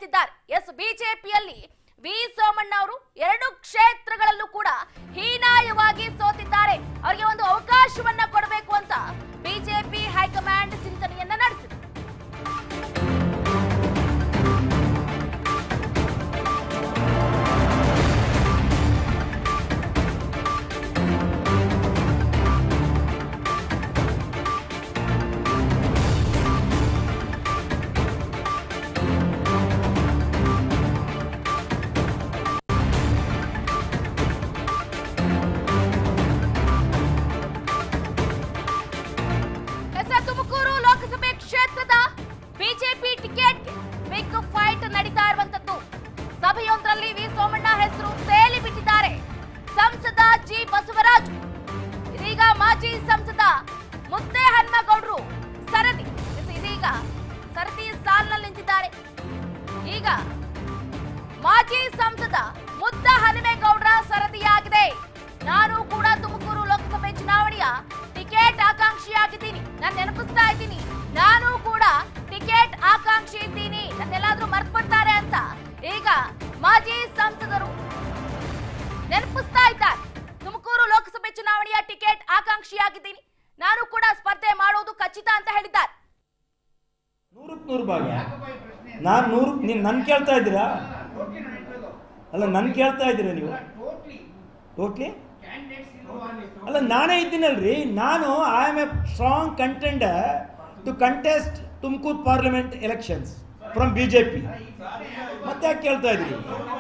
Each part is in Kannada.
ಎತ್ತಿದ್ದಾರೆ ಎಸ್ ಬಿಜೆಪಿಯಲ್ಲಿ ವಿ ಸೋಮಣ್ಣ ಅವರು ಎರಡು ಕ್ಷೇತ್ರಗಳಲ್ಲೂ ಕೂಡ ಹೀನಾಯವಾಗಿ ಸೋತಿದ್ದಾರೆ ಅವರಿಗೆ ಒಂದು ಅವಕಾಶವನ್ನ ಕೊಡಬೇಕು ಅಂತ ಬಿಜೆಪಿ ಹೈಕಮಾಂಡ್ ಚಿಂತನೆಯನ್ನ ನಡೆಸಿದೆ ಎಸ್ ತುಮಕೂರು ಲೋಕಸಭೆ ಕ್ಷೇತ್ರದ ಬಿಜೆಪಿ ಟಿಕೆಟ್ ಬಿಗ್ ಫೈಟ್ ನಡೀತಾ ಇರುವಂತದ್ದು ಸಭೆಯೊಂದರಲ್ಲಿ ವಿ ಸೋಮಣ್ಣ ಹೆಸರು ತೇಲಿ ಬಿಟ್ಟಿದ್ದಾರೆ ಸಂಸದ ಜಿ ಬಸವರಾಜ್ ಇದೀಗ ಮಾಜಿ ಸಂಸದ ಮುದ್ದೆ ಹನುಮಗೌಡರು ಸರದಿ ಎಸ್, ಇದೀಗ ಸರದಿ ಸಾಲಿನಲ್ಲಿ ನಿಂತಿದ್ದಾರೆ ಈಗ ಮಾಜಿ ಸಂಸದ ಮುದ್ದ ಹನುಮೇಗೌಡರ ಸರದಿಯಾಗಿದೆ ನಾನು ಕೂಡ ತುಮಕೂರು ಲೋಕಸಭೆ ಚುನಾವಣೆಯ ಟಿಕೆಟ್ ಆಕಾಂಕ್ಷಿಯಾಗಿದ್ದೀನಿ ನಾನು ನೆನಪಿಸ್ತಾ ಇದ್ದೀನಿ ನಾನು ಕೂಡ ಟಿಕೆಟ್ ಆಕಾಂಕ್ಷಿ ಇದ್ದೀನಿ ನನ್ನೆಲ್ಲಾದ್ರೂ ಮರ್ತ್ಬಿಡ್ತಾರೆ ಅಂತ ಈಗ ಮಾಜಿ ಸಂಸದರು ನೆನಪಿಸ್ತಾ ಇದ್ದಾರೆ ತುಮಕೂರು ಲೋಕಸಭೆ ಚುನಾವಣೆಯ ಟಿಕೆಟ್ ಆಕಾಂಕ್ಷಿಯಾಗಿದ್ದೀನಿ ನಾನು ಕೂಡ ಸ್ಪರ್ಧೆ ಮಾಡೋದು ಖಚಿತ ಅಂತ ಹೇಳಿದ್ದಾರೆ ನೂರಕ್ಕೆ ನೂರು ಭಾಗ ನಾನು ನೂರು ನೀವು ನನ್ನ ಕೇಳ್ತಾ ಇದ್ದೀರಾ ಅಲ್ಲ ನನ್ನ ಕೇಳ್ತಾ ಇದ್ದೀರಾ ನೀವು ಟೋಟ್ಲಿ ಅಲ್ಲ ನಾನೇ ಇದ್ದೀನಲ್ರಿ ನಾನು I am a strong contender to contest Tumakuru parliament elections from B J P ಮತ್ತೆ ಯಾಕೆ ಕೇಳ್ತಾ ಇದ್ದೀರಿ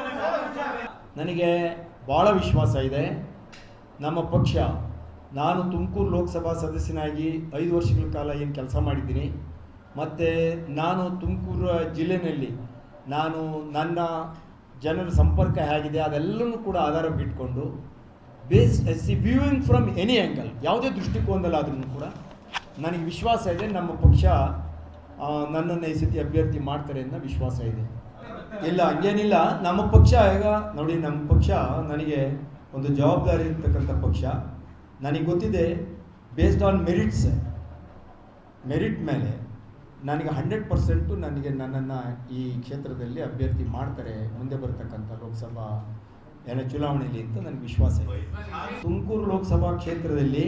ನನಗೆ ಭಾಳ ವಿಶ್ವಾಸ ಇದೆ ನಮ್ಮ ಪಕ್ಷ ನಾನು ತುಮಕೂರು ಲೋಕಸಭಾ ಸದಸ್ಯನಾಗಿ ಐದು ವರ್ಷಗಳ ಕಾಲ ಏನು ಕೆಲಸ ಮಾಡಿದ್ದೀನಿ ಮತ್ತು ನಾನು ತುಮಕೂರು ಜಿಲ್ಲೆಯಲ್ಲಿ ನಾನು ನನ್ನ ಜನರ ಸಂಪರ್ಕ ಹೇಗಿದೆ ಅದೆಲ್ಲನೂ ಕೂಡ ಆಧಾರವಿಟ್ಕೊಂಡು base see viewing from any angle ಯಾವುದೇ ದೃಷ್ಟಿಕೋನದಲ್ಲಾದ್ರೂ ಕೂಡ ನನಗೆ ವಿಶ್ವಾಸ ಇದೆ ನಮ್ಮ ಪಕ್ಷ ಆ, ನನ್ನನ್ನು ಈ ಸತಿ ಅಭ್ಯರ್ಥಿ ಮಾಡ್ತಾರೆ ಅನ್ನೋ ವಿಶ್ವಾಸ ಇದೆ ಇಲ್ಲ ಹಂಗೇನಿಲ್ಲ ನಮ್ಮ ಪಕ್ಷ ಈಗ ನೋಡಿ ನಮ್ಮ ಪಕ್ಷ ನನಗೆ ಒಂದು ಜವಾಬ್ದಾರಿ ಇರ್ತಕ್ಕಂಥ ಪಕ್ಷ ನನಗೆ ಗೊತ್ತಿದೆ ಬೇಸ್ಡ್ ಆನ್ ಮೆರಿಟ್ಸ್ ಮೆರಿಟ್ ಮೇಲೆ ನನಗೆ ಹಂಡ್ರೆಡ್ ಪರ್ಸೆಂಟು ನನಗೆ ನನ್ನನ್ನು ಈ ಕ್ಷೇತ್ರದಲ್ಲಿ ಅಭ್ಯರ್ಥಿ ಮಾಡ್ತಾರೆ ಮುಂದೆ ಬರ್ತಕ್ಕಂಥ ಲೋಕಸಭಾ ಏನೋ ಚುನಾವಣೆಯಲ್ಲಿ ಅಂತ ನನಗೆ ವಿಶ್ವಾಸ ಇದೆ ತುಮಕೂರು ಲೋಕಸಭಾ ಕ್ಷೇತ್ರದಲ್ಲಿ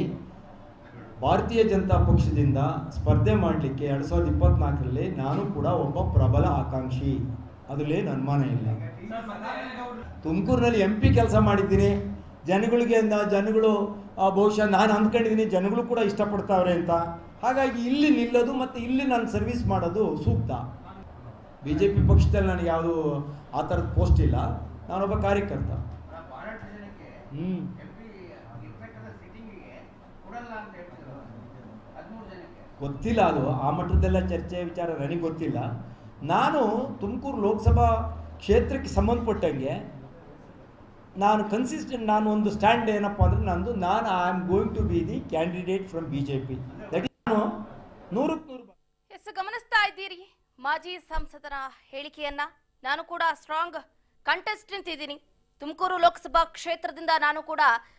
ಭಾರತೀಯ ಜನತಾ ಪಕ್ಷದಿಂದ ಸ್ಪರ್ಧೆ ಮಾಡಲಿಕ್ಕೆ ಎರಡು ಸಾವಿರದ ಇಪ್ಪತ್ನಾಲ್ಕರಲ್ಲಿ ನಾನು ಕೂಡ ಒಬ್ಬ ಪ್ರಬಲ ಆಕಾಂಕ್ಷಿ ಅದರಲ್ಲೇನು ಅನುಮಾನ ಇಲ್ಲ ತುಮಕೂರಿನಲ್ಲಿ ಎಂ ಪಿ ಕೆಲಸ ಮಾಡಿದ್ದೀನಿ ಜನಗಳಿಗೆ ನ- ಜನಗಳು ಆ, ಬಹುಶಃ ನಾನು ಅಂದ್ಕೊಂಡಿದ್ದೀನಿ ಜನಗಳು ಕೂಡ ಇಷ್ಟಪಡ್ತಾವ್ರೆ ಅಂತ ಹಾಗಾಗಿ ಇಲ್ಲಿ ನಿಲ್ಲೋದು ಮತ್ತು ಇಲ್ಲಿ ನಾನು ಸರ್ವಿಸ್ ಮಾಡೋದು ಸೂಕ್ತ ಬಿ ಜೆ ಪಿ ಪಕ್ಷದಲ್ಲಿ ನನಗೆ ಯಾವುದು ಆ ಥರದ ಪೋಸ್ಟ್ ಇಲ್ಲ ನಾನೊಬ್ಬ ಕಾರ್ಯಕರ್ತ ಬಹಳಷ್ಟು ಜನಕ್ಕೆ ಹ್ಞೂ ಎಂಪಿ ಇರ್ತಕ್ಕಂಥ ಸಿಟ್ಟಿಂಗಿಗೆ ಕೊಡಲ್ಲ ಅಂತ ಹೇಳ್ತಿದ್ರು ಹದಿಮೂರು ಜನಕ್ಕೆ ಗೊತ್ತಿಲ್ಲ ಅದು ಆ ಮಟ್ಟದೆಲ್ಲ ಚರ್ಚೆ ವಿಚಾರ ನನಗೆ ಗೊತ್ತಿಲ್ಲ ನಾನು ತುಮಕೂರು ಲೋಕಸಭಾ ಕ್ಷೇತ್ರಕ್ಕೆ ಸಂಬಂಧಪಟ್ಟಂಗೆ ನಾನು ಕನ್ಸಿಸ್ಟೆಂಟ್ ನಾನು ಒಂದು ಸ್ಟ್ಯಾಂಡ್ ಏನಪ್ಪ ಅಂದರೆ ನಂದು ನಾನು I am going to be the candidate from B J P that ನಾನು ನೂರಕ್ಕೆ ನೂರು ಎಸ್ ಗಮನಿಸ್ತಾ ಇದ್ದೀರಿ ಮಾಜಿ ಸಂಸದರ ಹೇಳಿಕೆಯನ್ನ ನಾನು ಕೂಡ ಸ್ಟ್ರಾಂಗ್ ಕಂಟೆಸ್ಟೆಂಟ್ ಇದ್ದೀನಿ ತುಮಕೂರು ಲೋಕಸಭಾ ಕ್ಷೇತ್ರದಿಂದ ನಾನು ಕೂಡ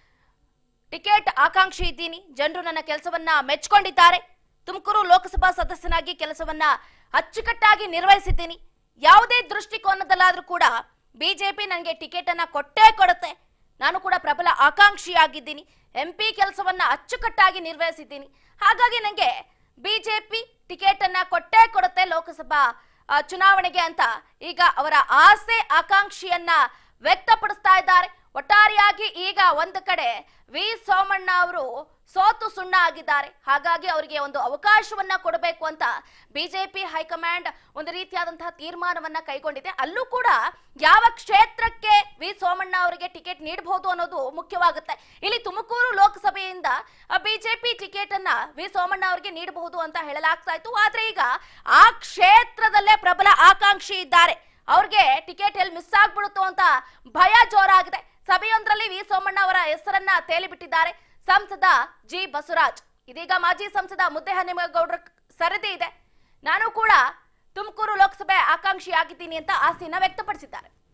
ಟಿಕೆಟ್ ಆಕಾಂಕ್ಷಿ ಇದ್ದೀನಿ ಜನರು ನನ್ನ ಕೆಲಸವನ್ನ ಮೆಚ್ಕೊಂಡಿದ್ದಾರೆ ತುಮಕೂರು ಲೋಕಸಭಾ ಸದಸ್ಯನಾಗಿ ಕೆಲಸವನ್ನ ಅಚ್ಚುಕಟ್ಟಾಗಿ ನಿರ್ವಹಿಸಿದ್ದೀನಿ ಯಾವುದೇ ದೃಷ್ಟಿಕೋನದಲ್ಲಾದ್ರೂ ಕೂಡ ಬಿಜೆಪಿ ನನಗೆ ಟಿಕೆಟ್ ಅನ್ನ ಕೊಟ್ಟೇ ಕೊಡುತ್ತೆ ನಾನು ಕೂಡ ಪ್ರಬಲ ಆಕಾಂಕ್ಷಿಯಾಗಿದ್ದೀನಿ ಎಂ ಪಿ ಕೆಲಸವನ್ನ ಅಚ್ಚುಕಟ್ಟಾಗಿ ನಿರ್ವಹಿಸಿದ್ದೀನಿ ಹಾಗಾಗಿ ನನಗೆ ಬಿಜೆಪಿ ಟಿಕೆಟ್ ಅನ್ನ ಕೊಟ್ಟೇ ಕೊಡುತ್ತೆ ಲೋಕಸಭಾ ಆ, ಚುನಾವಣೆಗೆ ಅಂತ ಈಗ ಅವರ ಆಸೆ ಆಕಾಂಕ್ಷಿಯನ್ನ ವ್ಯಕ್ತಪಡಿಸ್ತಾ ಇದ್ದಾರೆ ಒಟ್ಟಾರೆಯಾಗಿ ಈಗ ಒಂದು ಕಡೆ ವಿ ಸೋಮಣ್ಣ ಅವರು ಸೋತು ಸುಣ್ಣ ಆಗಿದ್ದಾರೆ ಹಾಗಾಗಿ ಅವರಿಗೆ ಒಂದು ಅವಕಾಶವನ್ನ ಕೊಡಬೇಕು ಅಂತ ಬಿಜೆಪಿ ಹೈಕಮಾಂಡ್ ಒಂದು ರೀತಿಯಾದಂತಹ ತೀರ್ಮಾನವನ್ನ ಕೈಗೊಂಡಿದೆ ಅಲ್ಲೂ ಕೂಡ ಯಾವ ಕ್ಷೇತ್ರಕ್ಕೆ ವಿ ಸೋಮಣ್ಣ ಅವರಿಗೆ ಟಿಕೆಟ್ ನೀಡಬಹುದು ಅನ್ನೋದು ಮುಖ್ಯವಾಗುತ್ತೆ ಇಲ್ಲಿ ತುಮಕೂರು ಲೋಕಸಭೆಯಿಂದ ಬಿಜೆಪಿ ಟಿಕೆಟ್ ಅನ್ನ ವಿ ಸೋಮಣ್ಣ ಅವರಿಗೆ ನೀಡಬಹುದು ಅಂತ ಹೇಳಲಾಗ್ತಾ ಇತ್ತು ಆದ್ರೆ ಈಗ ಆ ಕ್ಷೇತ್ರದಲ್ಲೇ ಪ್ರಬಲ ಆಕಾಂಕ್ಷಿ ಇದ್ದಾರೆ ಅವ್ರಿಗೆ ಟಿಕೆಟ್ ಎಲ್ಲಿ ಮಿಸ್ ಆಗ್ಬಿಡುತ್ತೋ ಅಂತ ಭಯ ಜೋರಾಗಿದೆ ಸಭೆಯೊಂದರಲ್ಲಿ ವಿ ಸೋಮಣ್ಣ ಅವರ ಹೆಸರನ್ನ ತೇಲಿಬಿಟ್ಟಿದ್ದಾರೆ ಸಂಸದ ಜಿ ಬಸವರಾಜ್ ಇದೀಗ ಮಾಜಿ ಸಂಸದ ಮುದ್ದೆ ಹನುಮೇಗೌಡರ ಸರದಿ ಇದೆ ನಾನು ಕೂಡ ತುಮಕೂರು ಲೋಕಸಭೆ ಆಕಾಂಕ್ಷಿ ಆಗಿದ್ದೀನಿ ಅಂತ ಆಸೆಯನ್ನ ವ್ಯಕ್ತಪಡಿಸಿದ್ದಾರೆ